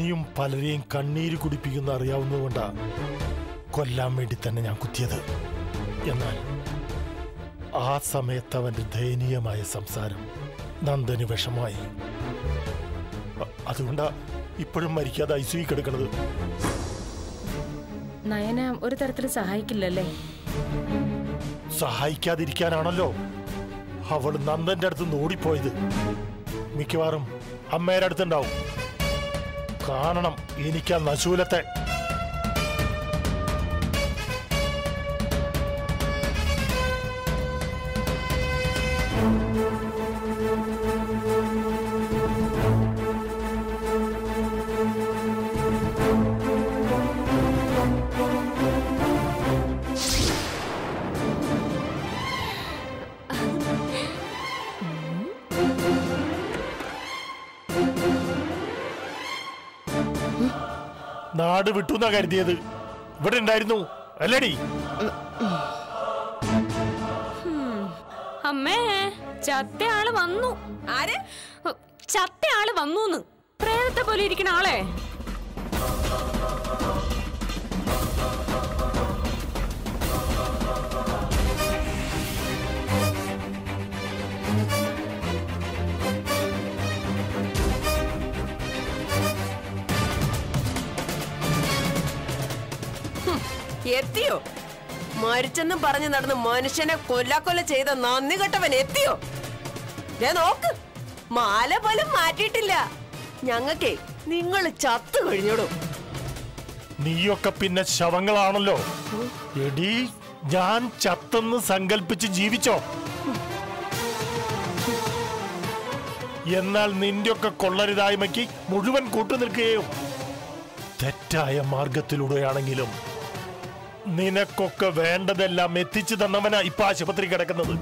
ഇനിയും പലരെയും കണ്ണീര് കുടിപ്പിക്കുന്ന അറിയാവുന്നതുകൊണ്ടാ കൊല്ലാൻ വേണ്ടി തന്നെ ഞാൻ കുത്തിയത് എന്നാൽ ആ സമയത്ത് അവന്റെ ദയനീയമായ സംസാരം നന്ദന് വിഷമായി അ- അതുകൊണ്ടാ ഇപ്പോഴും മരിക്കാതെ ഐ സി കിടക്കുന്നത് നയന ഒരു തരത്തിൽ സഹായിക്കില്ലല്ലേ സഹായിക്കാതിരിക്കാനാണല്ലോ അവൾ നന്ദന്റെ അടുത്ത് നിന്ന് ഓടിപ്പോയത് മിക്കവാറും അമ്മയുടെ അടുത്തുണ്ടാവും കാണണം എനിക്ക് ആ നശൂലത്തെ നാട് വിട്ടു എന്നാ കരുതിയത് ഇവിടെ ഉണ്ടായിരുന്നു അല്ലടി അമ്മേ ചത്ത ആള് വന്നു ആര് ചത്ത ആള് വന്നൂന്ന് പ്രേതത്തെ പോലെ ഇരിക്കണ ആളെ എത്തിയോ മരിച്ചെന്നും പറഞ്ഞു നടന്ന് മനുഷ്യനെ കൊല്ലാക്കൊല്ല ചെയ്ത നന്ദി കെട്ടവൻ എത്തിയോ ദേ നോക്ക് മാല പോലും മാറ്റിയിട്ടില്ല ഞങ്ങക്കേ നിങ്ങൾ ചത്തു കഴിഞ്ഞോടൂ നീയൊക്കെ പിന്നെ ശവങ്ങളാണല്ലോ എടി ഞാൻ ചത്തെന്ന് സങ്കല്പിച്ച് ജീവിച്ചോ എന്നാൽ നിന്റെയൊക്കെ കൊള്ളരുതായ്മയ്ക്ക് മുഴുവൻ കൂട്ടുനിൽക്കുകയും തെറ്റായ മാർഗത്തിലൂടെയാണെങ്കിലും നിനക്കൊക്കെ വേണ്ടതെല്ലാം എത്തിച്ചു തന്നവനാ ഇപ്പൊ ആശുപത്രി കിടക്കുന്നത്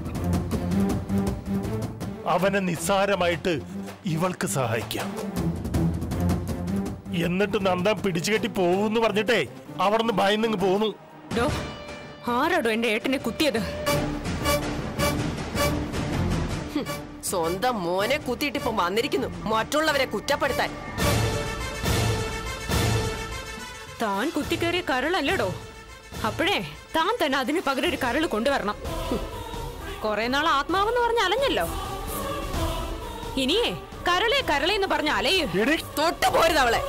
അവനെ നിസ്സാരമായിട്ട് ഇവൾക്ക് സഹായിക്കാം എന്നിട്ട് നന്ദൻ പിടിച്ചുകെട്ടി പോകുന്നു പറഞ്ഞിട്ടേ അവിടുന്ന് ഭയന്നിങ് പോന്നു ഡോ ആരാടോ എന്റെ ഏട്ടനെ കുത്തിയത് സ്വന്തം മോനെ കുത്തിയിട്ട് ഇപ്പൊ വന്നിരിക്കുന്നു മറ്റുള്ളവരെ കുറ്റപ്പെടുത്താൻ താൻ കുത്തിക്കേറിയ കരളല്ലടോ അപ്പോഴേ താൻ തന്നെ അതിന് പകരം ഒരു കരള് കൊണ്ടുവരണം കൊറേ നാൾ ആത്മാവെന്ന് പറഞ്ഞ് അലഞ്ഞല്ലോ ഇനിയേ കരളെ കരളെ എന്ന് പറഞ്ഞ അലയും എടി തൊട്ടു പോരുത് അവളെ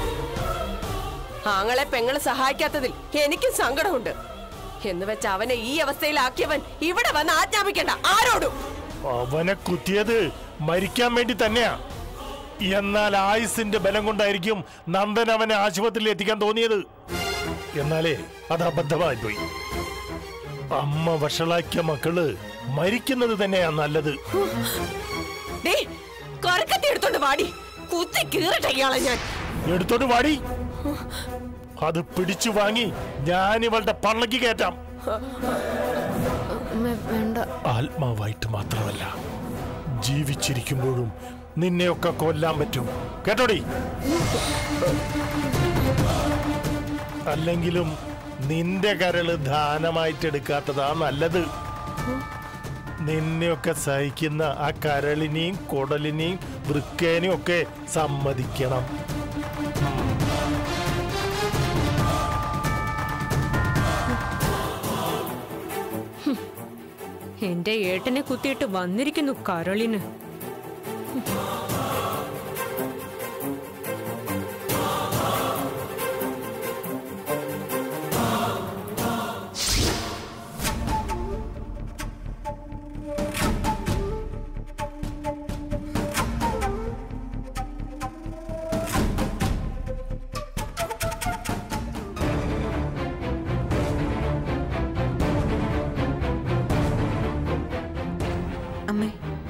ആങ്ങളെ പെങ്ങളെ സഹായിക്കാത്തതിൽ എനിക്കും സങ്കടമുണ്ട് എന്ന് വെച്ച് അവനെ ഈ അവസ്ഥയിലാക്കിയവൻ ഇവിടെ വന്ന് ആജ്ഞാപിക്കണ്ട ആരോടും അവനെ കുത്തിയത് മരിക്കാൻ വേണ്ടി തന്നെയാ എന്നാൽ ആയുസിന്റെ ബലം കൊണ്ടായിരിക്കും നന്ദൻ അവനെ ആശുപത്രിയിൽ എത്തിക്കാൻ തോന്നിയത് എന്നാലേ അത് അബദ്ധമായി പോയി അമ്മ വഷളാക്കിയ മക്കള് മരിക്കുന്നത് തന്നെയാ നല്ലത് ഡേ കറക്കത്തി എടുത്തോണ്ട് വാടി കുത്തി കീറട്ടെ ഇയാളെ ഞാൻ എടുത്തോണ്ട് വാടി അത് പിടിച്ചു വാങ്ങി ഞാൻ ഇവളുടെ പള്ളക്ക് കയറ്റാം വേണ്ട ആത്മാവായിട്ട് മാത്രമല്ല ജീവിച്ചിരിക്കുമ്പോഴും നിന്നെയൊക്കെ കൊല്ലാൻ പറ്റും കേട്ടോടി അല്ലെങ്കിലും നിന്റെ കരള് ദാനമായിട്ട് എടുക്കാത്തതാ നല്ലത് നിന്നെയൊക്കെ സഹിക്കുന്ന ആ കരളിനെയും കുടലിനെയും വൃക്കേനെയും ഒക്കെ സമ്മതിക്കണം എന്റെ ഏട്ടനെ കുത്തിയിട്ട് വന്നിരിക്കുന്നു കരളിന് അമ്മേ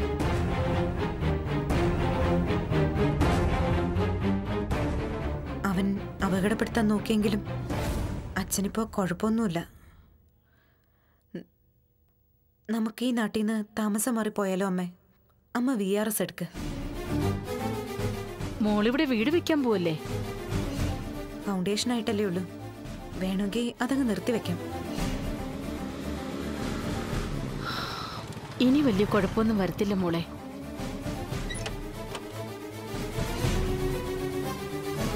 അവൻ അപകടപ്പെടുത്താൻ നോക്കിയെങ്കിലും അച്ഛനിപ്പോ കുഴപ്പമൊന്നുമില്ല ന- നമുക്ക് ഈ നാട്ടിൽ നിന്ന് താമസം മാറിപ്പോയാലോ അമ്മേ അമ്മ വി ആർ എസ് എടുക്ക് മോളിവിടെ വീട് വെക്കാൻ പോവല്ലേ ഫൗണ്ടേഷൻ ആയിട്ടല്ലേ ഉള്ളൂ വേണമെങ്കിൽ അതങ്ങ് നിർത്തിവെക്കാം ഇനി വലിയ കുഴപ്പമൊന്നും വരത്തില്ല മോളെ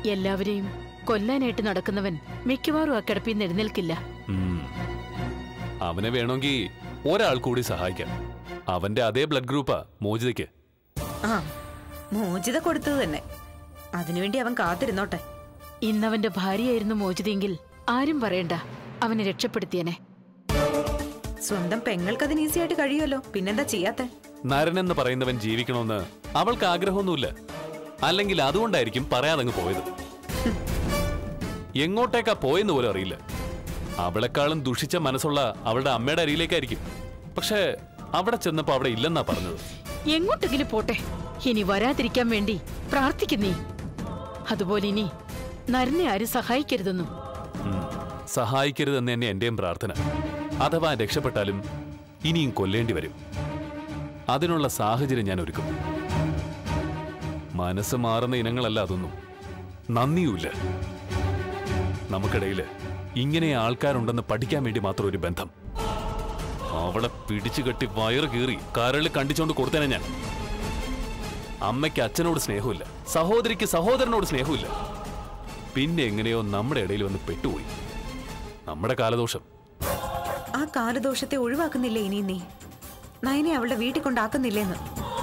എല്ലാവരെയും കൊല്ലാനായിട്ട് നടക്കുന്നവൻ മിക്കവാറും ആ കിടപ്പിൽ നിന്ന് എഴുന്നേൽക്കില്ല ഉം. അവനെ വേണമെങ്കിൽ ഒരാൾ കൂടി സഹായിക്കാം അവന്റെ അതേ ബ്ലഡ് ഗ്രൂപ്പാ മോചിതയ്ക്ക് ആ മോചിത കൊടുത്തത് തന്നെ അതിനുവേണ്ടി അവൻ കാത്തിരുന്നോട്ടെ ഇന്നവന്റെ ഭാര്യയായിരുന്നു മോചിതയെങ്കിൽ ആരും പറയണ്ട അവനെ രക്ഷപ്പെടുത്തിയനെ സ്വന്തം പെങ്ങൾക്കതിന് ഈസി ആയിട്ട് കഴിയുമല്ലോ പിന്നെന്താ ചെയ്യാത്തെ നരനെന്ന് പറയുന്നവൻ ജീവിക്കണമെന്ന് അവൾക്ക് ആഗ്രഹമൊന്നുമില്ല അല്ലെങ്കിൽ അതുകൊണ്ടായിരിക്കും പറയാതങ്ങ് പോയത് എങ്ങോട്ടേക്കാ പോയെന്ന് പോലും അറിയില്ല അവളെക്കാളും ദുഷിച്ച മനസ്സുള്ള അവളുടെ അമ്മയുടെ അരിയിലേക്കായിരിക്കും പക്ഷേ അവിടെ ചെന്നപ്പോ അവിടെ ഇല്ലെന്നാ പറഞ്ഞത് എങ്ങോട്ടെങ്കിലും പോട്ടെ ഇനി വരാതിരിക്കാൻ വേണ്ടി പ്രാർത്ഥിക്കുന്നേ അതുപോലെ ഇനി നരനെ ആരും സഹായിക്കരുതെന്നും ഉം. സഹായിക്കരുതെന്ന് തന്നെ എന്റെയും പ്രാർത്ഥന അഥവാ രക്ഷപ്പെട്ടാലും ഇനിയും കൊല്ലേണ്ടി വരും അതിനുള്ള സാഹചര്യം ഞാൻ ഒരുക്കും മനസ്സ് മാറുന്ന ഇനങ്ങളല്ല അതൊന്നും നന്ദിയുമില്ല നമുക്കിടയിൽ ഇങ്ങനെ ആൾക്കാരുണ്ടെന്ന് പഠിക്കാൻ വേണ്ടി മാത്രം ഒരു ബന്ധം അവളെ പിടിച്ചു കെട്ടി വയറ് കീറി കരളിൽ കണ്ടിച്ചോണ്ട് കൊടുത്തേനെ ഞാൻ അമ്മയ്ക്ക് അച്ഛനോട് സ്നേഹമില്ല സഹോദരിക്ക് സഹോദരനോട് സ്നേഹമില്ല പിന്നെ എങ്ങനെയോ നമ്മുടെ ഇടയിൽ വന്ന് പെട്ടുപോയി നമ്മുടെ കാലദോഷം ആ കാലദോഷത്തെ ഒഴിവാക്കുന്നില്ലേ ഇനി നീ നയനെ അവളുടെ വീട്ടിൽ കൊണ്ടാക്കുന്നില്ലേന്ന്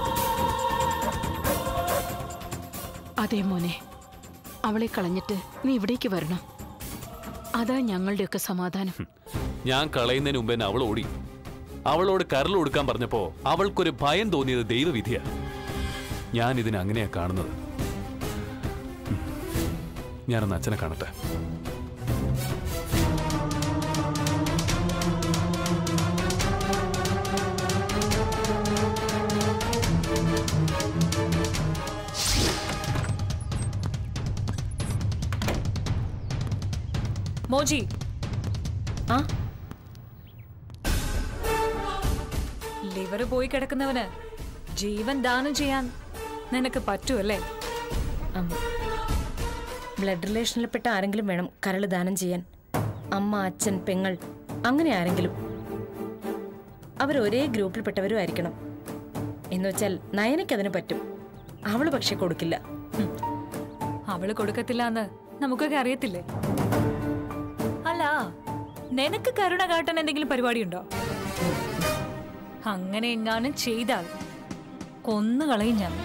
അതേ മോനെ അവളെ കളഞ്ഞിട്ട് നീ ഇവിടേക്ക് വരണം അതാ ഞങ്ങളുടെയൊക്കെ സമാധാനം ഞാൻ കളയുന്നതിന് മുമ്പ് തന്നെ അവൾ ഓടി അവളോട് കരൾ കൊടുക്കാൻ പറഞ്ഞപ്പോ അവൾക്കൊരു ഭയം തോന്നിയത് ദൈവവിധിയാ ഞാൻ ഇതിനെ അങ്ങനെയാ കാണുന്നത് ഉം. ഞാനൊന്ന് അച്ഛനെ കാണട്ടെ മോജി ആ ലിവർ പോയി കിടക്കുന്നവന് ജീവൻ ദാനം ചെയ്യാൻ നിനക്ക് പറ്റുമല്ലേ ബ്ലഡ് റിലേഷനിൽപ്പെട്ട ആരെങ്കിലും വേണം കരൾ ദാനം ചെയ്യാൻ അമ്മ അച്ഛൻ പെങ്ങൾ അങ്ങനെ ആരെങ്കിലും അവർ ഒരേ ഗ്രൂപ്പിൽപ്പെട്ടവരും ആയിരിക്കണം എന്നുവെച്ചാൽ നയനയ്ക്ക് അതിന് പറ്റും അവള് പക്ഷെ കൊടുക്കില്ല അവള് കൊടുക്കത്തില്ല എന്ന് നമുക്കൊക്കെ അറിയത്തില്ലേ അല്ല നിനക്ക് കരുണ കാട്ടാൻ എന്തെങ്കിലും പരിപാടിയുണ്ടോ അങ്ങനെ എങ്ങാനും ചെയ്താൽ കൊന്നുകളയും ഞാൻ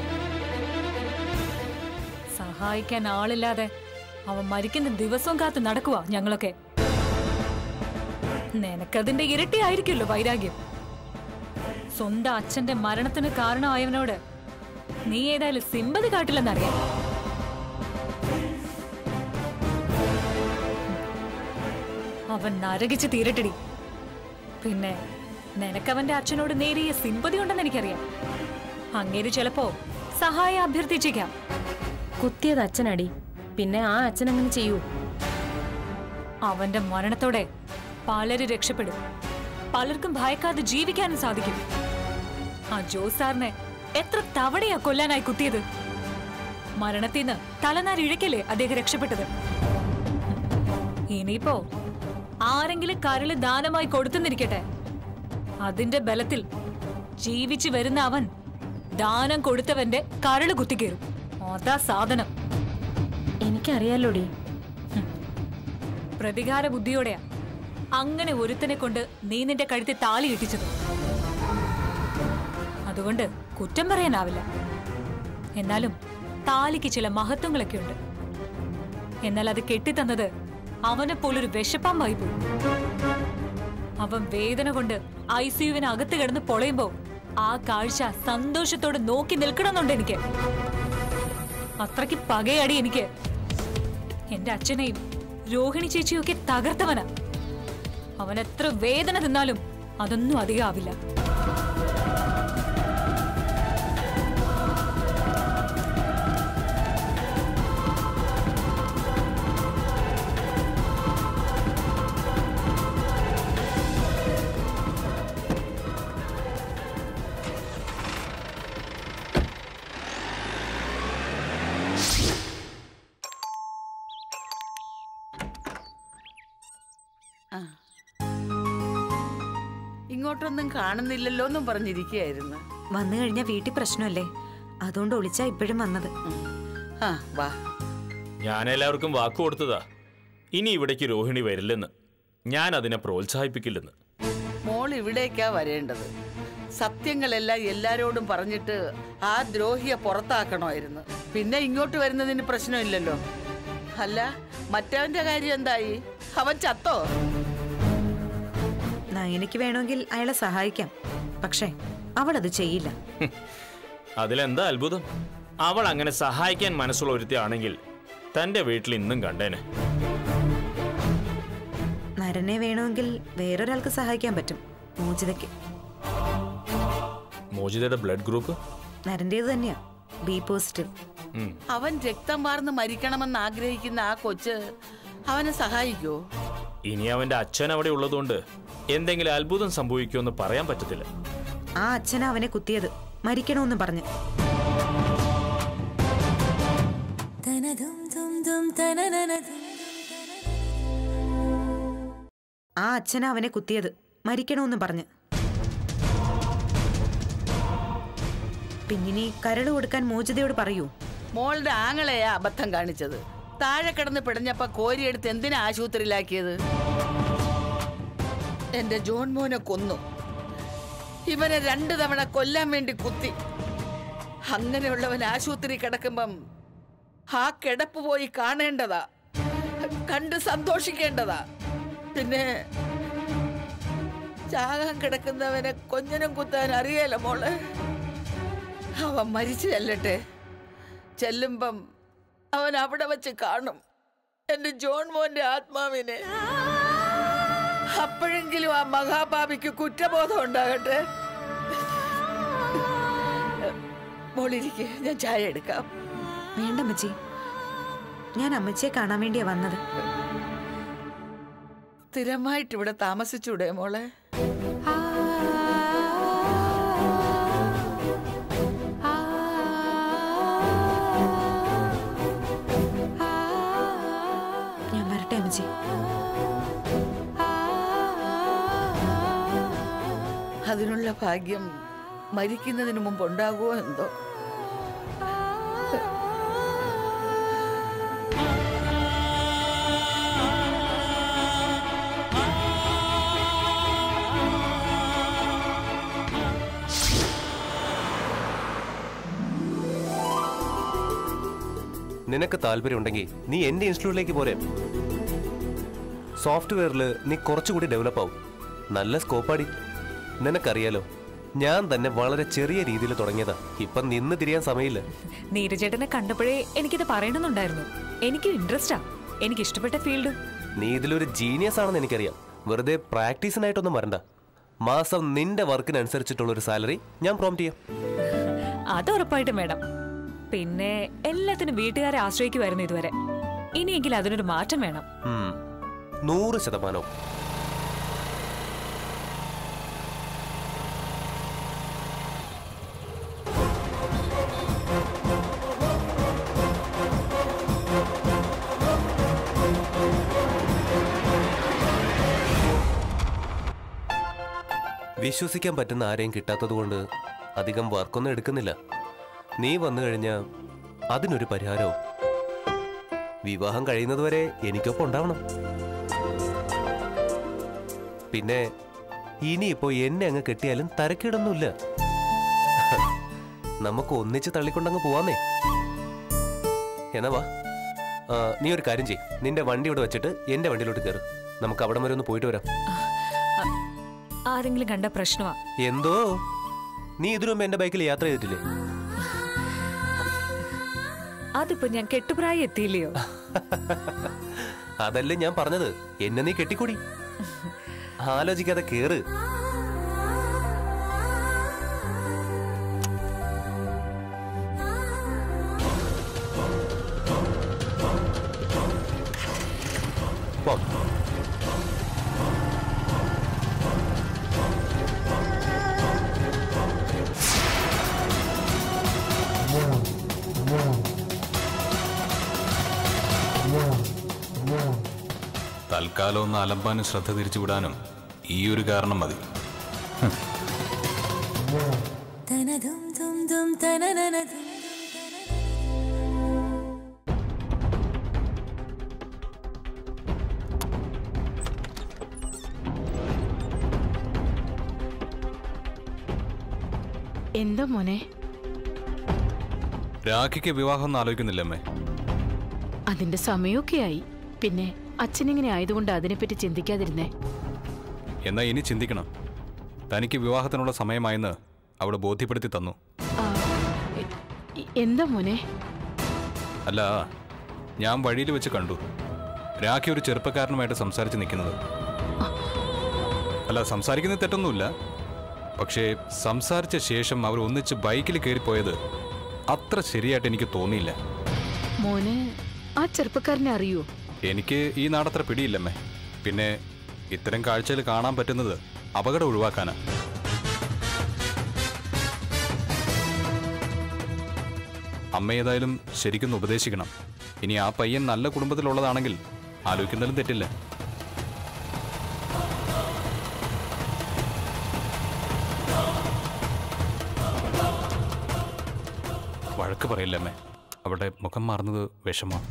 സഹായിക്കാൻ ആളില്ലാതെ അവൻ മരിക്കുന്ന ദിവസവും കാത്ത് നടക്കുക ഞങ്ങളൊക്കെ നിനക്കതിന്റെ ഇരട്ടിയായിരിക്കുമല്ലോ വൈരാഗ്യം സ്വന്തം അച്ഛന്റെ മരണത്തിന് കാരണമായവനോട് നീ ഏതായാലും സിമ്പതി കാട്ടില്ലെന്നറിയാം അവൻ നരകിച്ച് തീരട്ടടി പിന്നെ നിനക്കവന്റെ അച്ഛനോട് നേരിയ സിമ്പതി ഉണ്ടെന്ന് എനിക്കറിയാം അങ്ങേര് ചിലപ്പോ സഹായം അഭ്യർത്ഥിച്ചേക്കാം കുത്തിയത് അച്ഛനടി പിന്നെ ആ അച്ഛൻ അങ്ങനെ ചെയ്യൂ അവന്റെ മരണത്തോടെ പലരും രക്ഷപ്പെടും പലർക്കും ഭയക്കാതെ ജീവിക്കാനും സാധിക്കും ആ ജോസ് സാറിനെ എത്ര തവണയാ കൊല്ലാനായി കുത്തിയത് മരണത്തിന്ന് തലനാരിഴക്കല്ലേ അദ്ദേഹം രക്ഷപ്പെട്ടത് ഇനിയിപ്പോ ആരെങ്കിലും കരള് ദാനമായി കൊടുത്തെന്നിരിക്കട്ടെ അതിന്റെ ബലത്തിൽ ജീവിച്ചു വരുന്ന അവൻ ദാനം കൊടുത്തവന്റെ കരള് കുത്തിക്കേറും അതാ സാധനം എനിക്കറിയാലോടി പ്രതികാര ബുദ്ധിയോടെയാ അങ്ങനെ ഒരുത്തനെ കൊണ്ട് നീ നിന്റെ കഴുത്തിൽ താലി ഇട്ടിച്ചത് അതുകൊണ്ട് കുറ്റം പറയാനാവില്ല എന്നാലും താലിക്ക് ചില മഹത്വങ്ങളൊക്കെ ഉണ്ട് എന്നാൽ അത് കെട്ടിത്തന്നത് അവനെ പോലൊരു വിശപ്പാമ്പായി പോയി അവൻ വേദന കൊണ്ട് ഐ സിയുവിന് അകത്ത് കിടന്ന് പൊളയുമ്പോ ആ കാഴ്ച സന്തോഷത്തോടെ നോക്കി നിൽക്കണമെന്നുണ്ട് എനിക്ക് അത്രയ്ക്ക് പകയടി എനിക്ക് എന്റെ അച്ഛനെയും രോഹിണി ചേച്ചിയൊക്കെ തകർത്തവനാ അവൻ എത്ര വേദന തിന്നാലും അതൊന്നും അധികമാവില്ല ഇങ്ങോട്ടൊന്നും കാണുന്നില്ലല്ലോ എന്നും പറഞ്ഞിരിക്കുകയായിരുന്നു വന്നു കഴിഞ്ഞാൽ വീട്ടിൽ പ്രശ്നമല്ലേ അതുകൊണ്ട് ഒളിച്ചാ ഇപ്പോഴും വന്നത് ആ വാ ഞാൻ എല്ലാവർക്കും വാക്ക് കൊടുത്തതാ ഇനി ഇവിടേക്ക് രോഹിണി വരില്ലെന്ന് ഞാൻ അതിനെ പ്രോത്സാഹിപ്പിക്കില്ലെന്ന് മോൾ ഇവിടേക്കാ വരേണ്ടത് സത്യങ്ങളെല്ലാം എല്ലാരോടും പറഞ്ഞിട്ട് ആ ദ്രോഹിയെ പുറത്താക്കണമായിരുന്നു പിന്നെ ഇങ്ങോട്ട് വരുന്നതിന് പ്രശ്നമില്ലല്ലോ അല്ല മറ്റവന്റെ കാര്യം എന്തായി അവൻ ചത്തോ നയനയ്ക്ക് വേണമെങ്കിൽ അയാളെ സഹായിക്കാം പക്ഷേ അവളത് ചെയ്യില്ല ഹും, അതിലെന്താ അത്ഭുതം അവൾ അങ്ങനെ സഹായിക്കാൻ മനസ്സുള്ള ഒരുത്തിയാണെങ്കിൽ തന്റെ വീട്ടിൽ ഇന്നും കണ്ടേനെ നരനെ വേണമെങ്കിൽ വേറൊരാൾക്ക് സഹായിക്കാൻ പറ്റും മോചിതയ്ക്ക് മോചിതയുടെ ബ്ലഡ് ഗ്രൂപ്പ് നരൻ്റേത് തന്നെയാ ബി പോസിറ്റീവ് ഉം. അവൻ രക്തം വാർന്ന് മരിക്കണമെന്ന് ആഗ്രഹിക്കുന്ന ആ കൊച്ച് അവനെ സഹായിക്കോ ഇനി അവന്റെ അച്ഛൻ അവിടെ ഉള്ളതുകൊണ്ട് എന്തെങ്കിലും അത്ഭുതം സംഭവിക്കുമെന്ന് പറയാൻ പറ്റത്തില്ല ആ അച്ഛനാ അവനെ കുത്തിയത് മരിക്കണമെന്ന് പറഞ്ഞ് ആ അച്ഛനാ അവനെ കുത്തിയത് മരിക്കണമെന്ന് പറഞ്ഞ് പിന്നിനി കരട് കൊടുക്കാൻ മോചിതയോട് പറയൂ മോളുടെ ആങ്ങളെയാ അബദ്ധം കാണിച്ചത് താഴെ കിടന്ന് പിടഞ്ഞപ്പ കോരിയെടുത്ത് എന്തിനാ ആശുപത്രിയിലാക്കിയത് എന്റെ ജോൺ മോനെ കൊന്നു ഇവനെ രണ്ടു തവണ കൊല്ലാൻ വേണ്ടി കുത്തി അങ്ങനെയുള്ളവൻ ആശുപത്രി കിടക്കുമ്പം ആ കിടപ്പ് പോയി കാണേണ്ടതാ കണ്ട് സന്തോഷിക്കേണ്ടതാ പിന്നെ ചാകാൻ കിടക്കുന്നവനെ കൊഞ്ഞനം കുത്താൻ അറിയാലോ മോളെ അവൻ മരിച്ചു ചെല്ലട്ടെ ചെല്ലുമ്പം അവൻ അവിടെ വെച്ച് കാണും എന്റെ ജോൺ മോന്റെ ആത്മാവിനെ അപ്പോഴെങ്കിലും ആ മഹാപാപിക്ക് കുറ്റബോധം ഉണ്ടാകട്ടെ മോളിരിക്കെ ഞാൻ ചായ എടുക്കാം വേണ്ട അമ്മച്ചി ഞാൻ അമ്മച്ചിയെ കാണാൻ വേണ്ടിയാ വന്നത് സ്ഥിരമായിട്ട് ഇവിടെ താമസിച്ചൂടെ മോളെ ഞാൻ വരട്ടെ അമ്മച്ചി അതിനുള്ള ഭാഗ്യം മരിക്കുന്നതിന് മുമ്പ് ഉണ്ടാകുമോ എന്തോ നിനക്ക് താല്പര്യമുണ്ടെങ്കിൽ നീ എന്റെ ഇൻസ്റ്റിറ്റ്യൂട്ടിലേക്ക് പോരെ സോഫ്റ്റ്വെയറിൽ നീ കുറച്ചുകൂടി ഡെവലപ്പ് ആവും നല്ല സ്കോപ്പാടി നിനക്കറിയാലോ ഞാൻ തന്നെ വളരെ ചെറിയ രീതിയിൽ തുടങ്ങിയതാ ഇപ്പം നിന്ന് തിരിയാൻ സമയമില്ല നീരജേട്ടനെ കണ്ടപ്പോഴേ എനിക്കിത് പറയണമെന്നുണ്ടായിരുന്നു എനിക്കും ഇൻട്രസ്റ്റാ എനിക്ക് ഇഷ്ടപ്പെട്ട ഫീൽഡ് നീ ഇതിലൊരു ജീനിയസ് ആണെന്ന് എനിക്കറിയാം വെറുതെ പ്രാക്ടീസിനായിട്ടൊന്നും വരണ്ട മാസം നിന്റെ വർക്കിനനുസരിച്ചിട്ടുള്ള ഒരു സാലറി ഞാൻ പ്രോംപ്റ്റ് ചെയ്യാം അത് ഉറപ്പായിട്ടും വേണം പിന്നെ എല്ലാത്തിനും വീട്ടുകാരെ ആശ്രയിക്കുമായിരുന്നു ഇതുവരെ ഇനിയെങ്കിലും അതിനൊരു മാറ്റം വേണം ഉം. നൂറ് ശതമാനവും വിശ്വസിക്കാൻ പറ്റുന്ന ആരെയും കിട്ടാത്തത് കൊണ്ട് അധികം വർക്കൊന്നും എടുക്കുന്നില്ല നീ വന്നു കഴിഞ്ഞാൽ അതിനൊരു പരിഹാരവും വിവാഹം കഴിയുന്നതുവരെ എനിക്കൊപ്പം ഉണ്ടാവണം പിന്നെ ഇനിയിപ്പോ എന്നെ അങ്ങ് കെട്ടിയാലും തരക്കേടൊന്നുമില്ല നമുക്ക് ഒന്നിച്ച് തള്ളിക്കൊണ്ടങ്ങ് പോവാന്നേ എന്നാ വാ ആ, നീ ഒരു കാര്യം ചെയ് നിന്റെ വണ്ടി ഇവിടെ വെച്ചിട്ട് എന്റെ വണ്ടിയിലോട്ട് കയറ് നമുക്ക് അവിടം വരെ ഒന്ന് പോയിട്ട് വരാം ആരെങ്കിലും കണ്ട പ്രശ്നമാ എന്തോ നീ ഇതിനു മുമ്പ് എന്റെ ബൈക്കിൽ യാത്ര ചെയ്തിട്ടില്ലേ അതിപ്പോ ഞാൻ കെട്ടുപ്രായം എത്തിയില്ലയോ അതല്ലേ ഞാൻ പറഞ്ഞത് എന്നെ നീ കെട്ടിക്കൂടി ആലോചിക്കാതെ കേറ് പോ. തൽക്കാലം ഒന്ന് അലമ്പാനും ശ്രദ്ധ തിരിച്ചുവിടാനും ഈ ഒരു കാരണം മതി എന്താ മോനെ രാഖിക്ക് വിവാഹം ഒന്നും ആലോചിക്കുന്നില്ലമ്മേ അതിന്റെ സമയമൊക്കെ ആയി പിന്നെ അച്ഛനിങ്ങനെ ആയതുകൊണ്ട് അതിനെപ്പറ്റി ചിന്തിക്കാതിരുന്നേ എന്നാ ഇനി ചിന്തിക്കണം തനിക്ക് വിവാഹത്തിനുള്ള സമയമായെന്ന് അവൾ ബോധ്യപ്പെടുത്തി തന്നു ആ, എ- എ- എന്താ മോനെ അല്ല ഞാൻ വഴിയിൽ വെച്ച് കണ്ടു രാഖി ഒരു ചെറുപ്പക്കാരനുമായിട്ട് സംസാരിച്ച് നിൽക്കുന്നത് അല്ല സംസാരിക്കുന്നത് തെറ്റൊന്നുമില്ല പക്ഷേ സംസാരിച്ച ശേഷം അവർ ഒന്നിച്ച് ബൈക്കിൽ കയറിപ്പോയത് അത്ര ശരിയായിട്ട് എനിക്ക് തോന്നിയില്ല മോന് ആ ചെറുപ്പക്കാരനെ അറിയോ എനിക്ക് ഈ നാടത്ര പിടിയില്ലമ്മേ പിന്നെ ഇത്തരം കാഴ്ചകൾ കാണാൻ പറ്റുന്നത് അപകടം ഒഴിവാക്കാനാ അമ്മ ഏതായാലും ശരിക്കൊന്ന് ഉപദേശിക്കണം ഇനി ആ പയ്യൻ നല്ല കുടുംബത്തിലുള്ളതാണെങ്കിൽ ആലോചിക്കുന്നതിലും തെറ്റില്ല വഴക്ക് പറയില്ല അമ്മേ അവളുടെ മുഖം മാറുന്നത് വിഷമമാണ്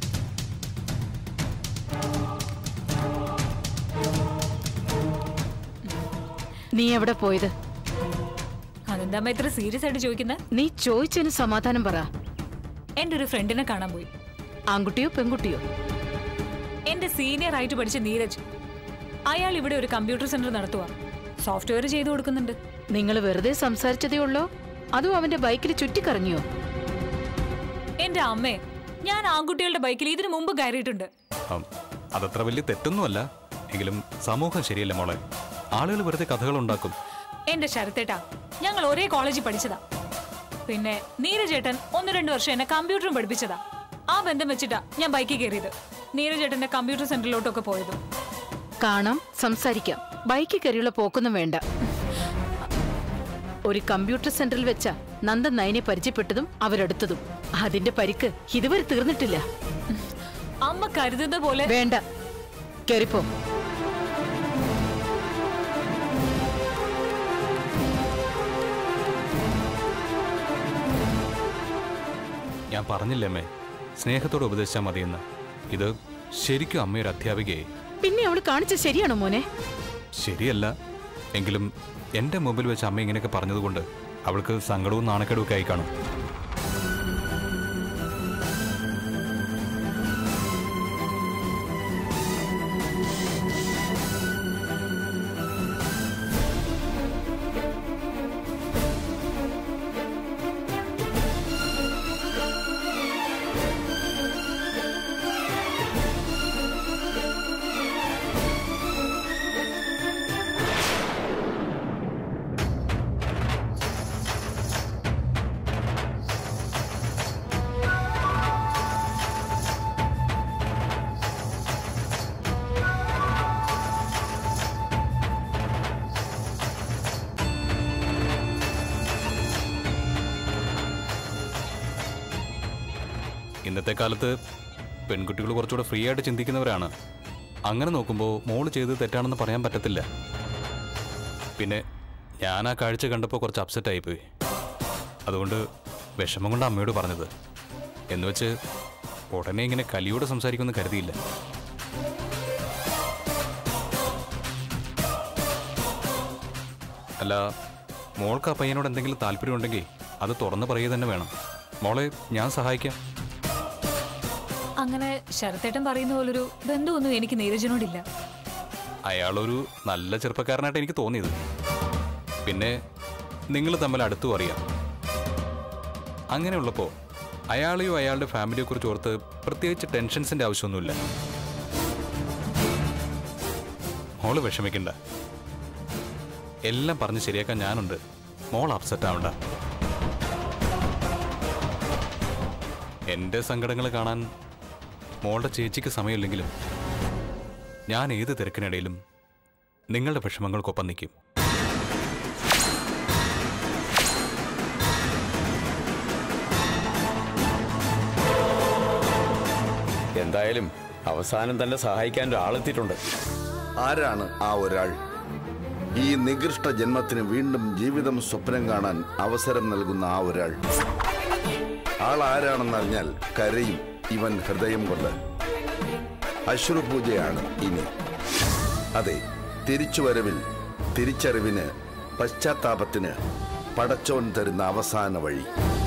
നീ എവിടെ പോയത് അതെന്താ അമ്മ ഇത്ര സീരിയസ് ആയിട്ട് ചോദിക്കുന്നത് നീ ചോദിച്ചതിന് സമാധാനം പറ എന്റെ ഒരു ഫ്രണ്ടിനെ കാണാൻ പോയി ആൺകുട്ടിയോ പെൺകുട്ടിയോ എന്റെ സീനിയർ ആയിട്ട് പഠിച്ച നീരജ് അയാൾ ഇവിടെ ഒരു കമ്പ്യൂട്ടർ സെന്റർ നടത്തുക സോഫ്റ്റ്വെയർ ചെയ്തു കൊടുക്കുന്നുണ്ട് നിങ്ങൾ വെറുതെ സംസാരിച്ചതേ ഉള്ളോ അതോ അവന്റെ ബൈക്കിൽ ചുറ്റിക്കറങ്ങിയോ എന്റെ അമ്മേ ഞാൻ ആൺകുട്ടികളുടെ ബൈക്കിൽ ഇതിനു മുമ്പ് കയറിയിട്ടുണ്ട് ആം, അതത്ര വലിയ തെറ്റൊന്നുമല്ല എങ്കിലും സമൂഹം ശരിയല്ല മോളെ ആളുകൾ വെറുതെ കഥകൾ ഉണ്ടാക്കും എന്റെ ശരത്തേട്ടാ ഞങ്ങൾ ഒരേ കോളേജിൽ പഠിച്ചതാ പിന്നെ നീരജേട്ടൻ ഒന്ന് രണ്ട് വർഷം എന്നെ കമ്പ്യൂട്ടറും പഠിപ്പിച്ചതാ ആ ബന്ധം വെച്ചിട്ടാ ഞാൻ ബൈക്കിൽ കയറിയത് നീരജേട്ടന്റെ കമ്പ്യൂട്ടർ സെന്ററിലോട്ടൊക്കെ പോയത് കാണാം സംസാരിക്കാം ബൈക്കിൽ കയറിയുള്ള പോക്കൊന്നും വേണ്ട ഒരു കമ്പ്യൂട്ടർ സെന്ററിൽ വെച്ച നന്ദൻ നയനെ പരിചയപ്പെട്ടതും അവരെടുത്തതും അതിന്റെ പരിക്ക് ഇതുവരെ തീർന്നിട്ടില്ല അമ്മ കരുതുന്ന പോലെ വേണ്ട കേറിപ്പോ ഞാൻ പറഞ്ഞില്ലേ അമ്മേ സ്നേഹത്തോടെ ഉപദേശിച്ചാൽ മതിയെന്ന് ഇത് ശരിക്കും അമ്മയൊരു അധ്യാപികയെ പിന്നെ അവള് കാണിച്ച ശരിയാണോ മോനെ ശരിയല്ല എങ്കിലും എൻ്റെ മുമ്പിൽ വെച്ച് അമ്മ ഇങ്ങനെയൊക്കെ പറഞ്ഞതുകൊണ്ട് അവൾക്ക് സങ്കടവും നാണക്കേടും ഒക്കെ ആയി കാണും ഇന്നത്തെ കാലത്ത് പെൺകുട്ടികൾ കുറച്ചുകൂടെ ഫ്രീ ആയിട്ട് ചിന്തിക്കുന്നവരാണ് അങ്ങനെ നോക്കുമ്പോൾ മോള് ചെയ്തത് തെറ്റാണെന്ന് പറയാൻ പറ്റത്തില്ല പിന്നെ ഞാൻ ആ കാഴ്ച കണ്ടപ്പോൾ കുറച്ച് അപ്സെറ്റ് ആയിപ്പോയി അതുകൊണ്ട് വിഷമം കൊണ്ട് അമ്മയോട് പറഞ്ഞത് എന്ന് വെച്ച് ഉടനെ ഇങ്ങനെ കലിയോട് സംസാരിക്കുമെന്ന് കരുതിയില്ല അല്ല മോൾക്ക് ആ പയ്യനോട് എന്തെങ്കിലും താല്പര്യമുണ്ടെങ്കിൽ അത് തുറന്ന് പറയുക തന്നെ വേണം മോളെ ഞാൻ സഹായിക്കാം അങ്ങനെ ശരത്തേട്ടൻ പറയുന്ന പോലൊരു ബന്ധമൊന്നും എനിക്ക് നീരജനോടില്ല അയാളൊരു നല്ല ചെറുപ്പക്കാരനായിട്ട് എനിക്ക് തോന്നിയത് പിന്നെ നിങ്ങൾ തമ്മിൽ അടുത്തും അറിയാം അങ്ങനെയുള്ളപ്പോൾ അയാളെയോ അയാളുടെ ഫാമിലിയെ കുറിച്ച് ഓർത്ത് പ്രത്യേകിച്ച് ടെൻഷൻസിന്റെ ആവശ്യമൊന്നുമില്ല മോള് വിഷമിക്കണ്ട എല്ലാം പറഞ്ഞ് ശരിയാക്കാൻ ഞാനുണ്ട് മോൾ അപ്സെറ്റ് ആവണ്ട എൻ്റെ സങ്കടങ്ങൾ കാണാൻ മോളുടെ ചേച്ചിക്ക് സമയമില്ലെങ്കിലും ഞാൻ ഏത് തിരക്കിനിടയിലും നിങ്ങളുടെ വിഷമങ്ങൾക്കൊപ്പം നിൽക്കും എന്തായാലും അവസാനം തന്നെ സഹായിക്കാൻ ഒരാളെത്തിയിട്ടുണ്ട് ആരാണ് ആ ഒരാൾ ഈ നികൃഷ്ട ജന്മത്തിന് വീണ്ടും ജീവിതം സ്വപ്നം കാണാൻ അവസരം നൽകുന്ന ആ ഒരാൾ ആൾ ആരാണെന്നറിഞ്ഞാൽ കരയും ഇവൻ ഹൃദയം കൊണ്ട് അശ്രുപൂജയാണ് ഇനി അതെ തിരിച്ചുവരവിൽ തിരിച്ചറിവിന് പശ്ചാത്താപത്തിന് പടച്ചോൻ തരുന്ന അവസാന വഴി